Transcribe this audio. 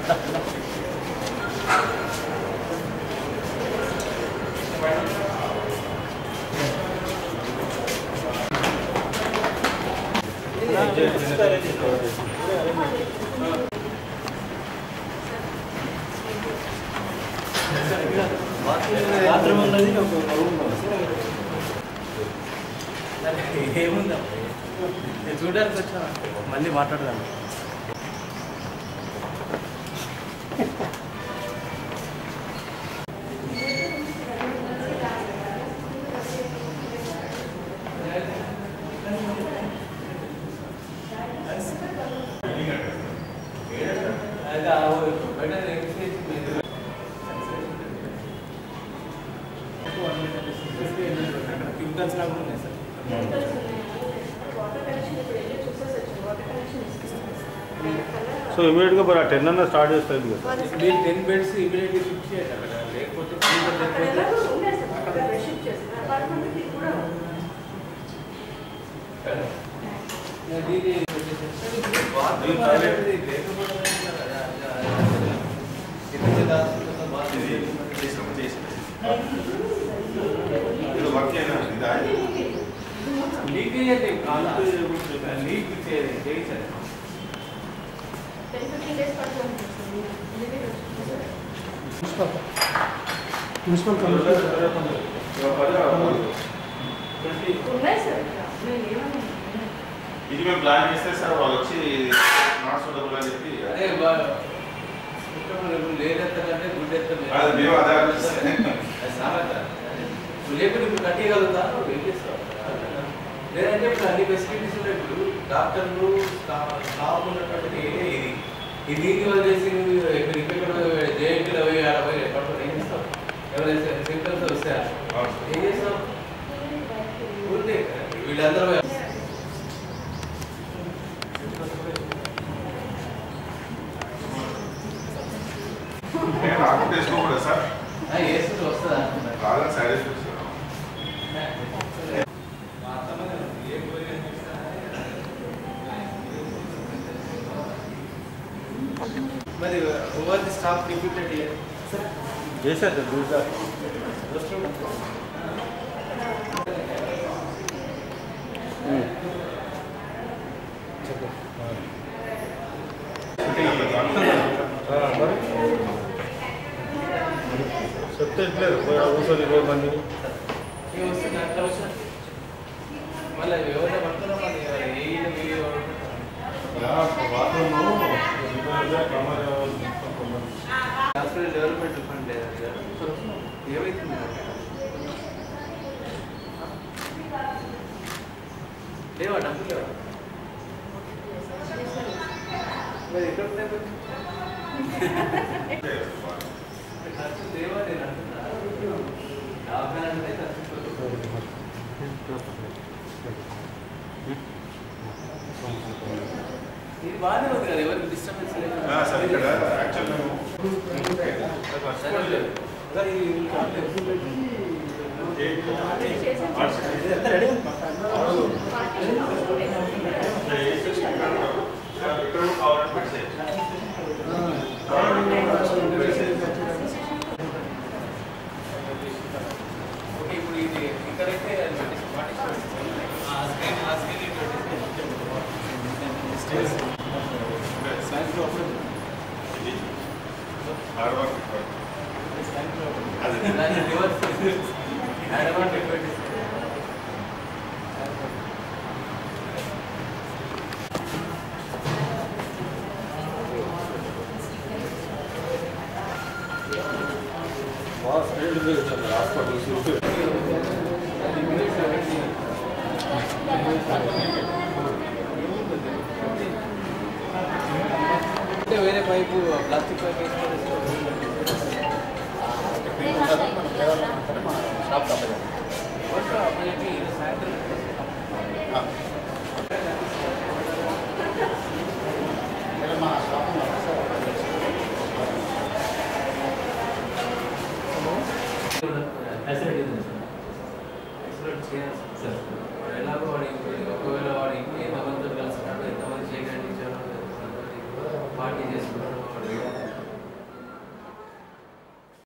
Bathroom ఉన్నది ఒక room ఏముందా నేను చూడడానికి వచ్చా మళ్ళీ మాట్లాడదాం కెమికల్స్ లాగా ఉన్నాయి సార్ సో ఇమీడియట్గా మరి ఆ టెన్ అన్న స్టార్ట్ చేస్తుంది కదా మీరు టెన్ బెడ్స్ ఇమీడియట్లీ షిఫ్ట్ చేయాలి అక్కడ లేకపోతే fever లేకపోతే దీని బాత్రూమ్ అనేది లేకపోతే ఎనిమిది దాచుకుంటున్న బాత్రూమ్ ఇది వర్క్ అయినా ఇదా లీక్ చేయండి కాదు లీక్ చేయించాలి మున్సిపల్ కమిషనర్ ఉన్నాయి సార్ ఇక్కడ. ఉన్నాయి, ఏమన్నా ఉన్నాయి. ఇది మేము ప్లాన్ చేస్తే సార్ వాళ్ళు వచ్చి నాట్ సూటబుల్ అని చెప్పి అదే లేదెత్తాలంటే గుడ్ ఎత్తాలి అది మేము అదే ఆలోచిస్తే. సామెత నువ్వు లేకపోతే ఇప్పుడు కట్టేయగలుగుతా ఏం చేస్తావు లేదంటే ఇప్పుడు అన్ని ఫెసిలిటీస్ ఉన్నాయి ఇప్పుడు డాక్టర్లు స్టా- స్టాఫ్ ఉన్నటువంటి ఏరియా ఇది ఈ దీన్ని వదిలేసి నువ్వు ఇక్కడ ఇక్కడ జేఎన్టీలో పోయి ఆడ పోయి ఎక్కడ ఏం చేస్తావు ఎవరైనా సింటమ్స్ వస్తాయా ఏం చేస్తావు ఊరికే వీళ్ళందరూ నేను నాకు చేసుకోకూడదు సార్ వేస్తుంది వస్తుందా అంటున్నారు బాగా సాటిస్ఫై మరి ఓవర్ ది స్టాఫ్ డిప్యూటెడ్ చేశారు సార్ చూసా మరి చెప్తే ఎట్లేదు కూర్చొని ఇరవై మంది వస్తుంది అట్లా వస్తుంది మళ్ళీ ఎవరైనా పడుతున్నా మళ్ళీ ఏ video bathroom hospital development fund లేదా ఏమైతుంది లేవా డబ్బులు లేవా మరి ఎక్కడ ఉన్నాయి మరి? ఖర్చు లేవా నేను అంటున్నా యాభై అంటే ఖర్చు ఇది బాగానే ఉంది కదా ఎవరికి డిస్టర్బెన్స్ లేదు సార్ ఇక్కడ యాక్చువల్ మేము ఇక్కడ కావాలని పెట్టేసి ఓకే ఇప్పుడు ఇది ఇక్కడైతే అది పెట్టేసి పాటించాలి. ఆ స్క్రీన్ ఆ స్క్రీన్ ఇది పెట్టేసి. హార్డ్ వర్క్ అది దాన్ని రివర్స్ అడ్వాంటేజ్ పెట్టేసి. హాస్పిటల్ అంటే వేరే పైపు ప్లాస్టిక్ పైప్ వేసుకొని ఓకే, మనకి సాయంత్రం ఐసోలేట్ చేయాలి సార్ ఎలాగో